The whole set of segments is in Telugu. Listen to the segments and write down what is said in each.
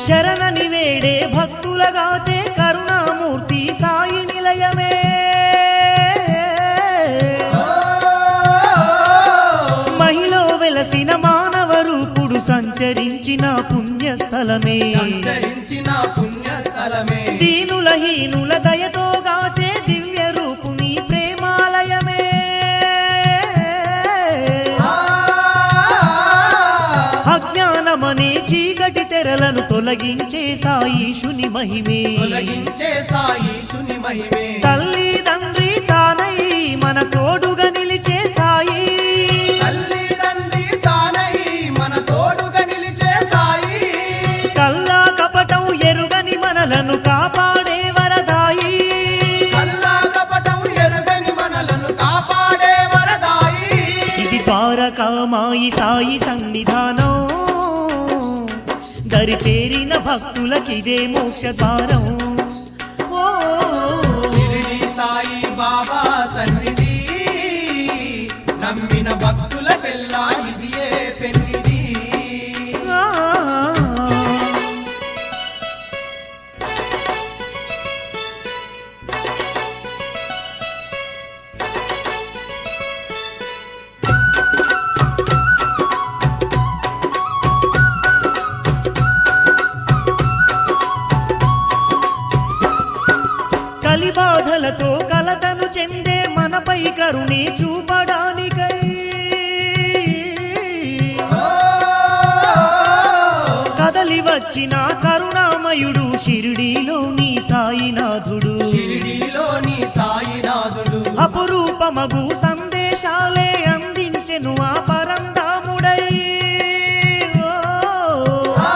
శరణని వేడే భక్తులగాచే కరుణామూర్తి సాయి నిలయమే మహిళ వెలసిన మానవ రూపుడు సంచరించిన పుణ్యస్థలమే సంచరించిన పుణ్యస్థలమే దీనుల హీనుల దయతో గాచే దివ్య రూపుని ప్రేమాలయమే ఆ, అజ్ఞానమనే చీకటి తెరలను తొలగించే సాయిషుని మహిమే తొలగించే సాయిషుని మహిమే తల్లి తండ్రి తానై మన తోడుగా నిలిచే సాయి తల్లి తండ్రి తానై మన తోడుగా నిలిచే సాయి కల్లా కపటం ఎరుగని మనలను కాపాడే వరదాయి కల్లా కపటం ఎరగని మనలను కాపాడే వరదాయి ఇది ద్వారకామాయి సాయి సన్నిధానం దరి చేరిన భక్తులకిదే మోక్ష ద్వారం ఓ షిరిడి సాయి బాబా సన్నిధి నమ్మిన భక్తులకెల్లా ఇదియే పెన్నిది ఆ. కలిబాధలతో కలతను చెందే మనపై కరుణే చూపడానికై కదలి వచ్చిన కరుణామయుడు షిరిడీలోని సాయినాథుడు షిరిడిలోని సాయినాథుడు అపురూపమగు సందేశాలే అందించెను ఆ పరంధాముడై ఓ. ఆ,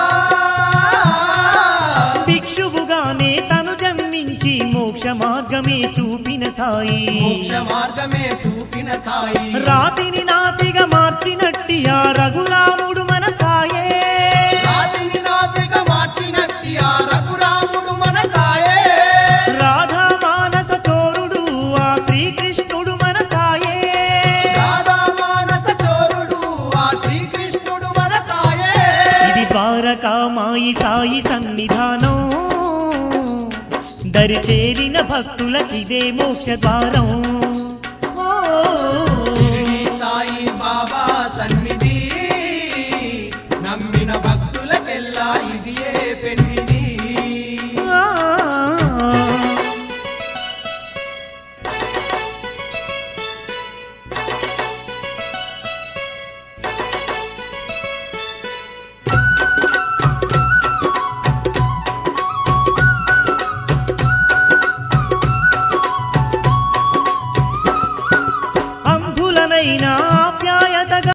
భిక్షువుగానే తను జన్మించి మోక్ష మార్గమే చూపిన సాయి మోక్ష మార్గమే చూపిన సాయి రాతిని నాతిగా మార్చినట్టి ఆ రఘురాముడు మన సాయే రాతిని నాతిగా మార్చినట్టి ఆ రఘురాముడు మన సాయే రాధా మానస చోరుడు ఆ శ్రీకృష్ణుడు మన సాయే రాధా మానస చోరుడు ఆ శ్రీకృష్ణుడు మన సాయే ఇది ద్వారకామాయి సాయి సన్నిధానం దరి చేరిన భక్తులకిదే మోక్ష ద్వారం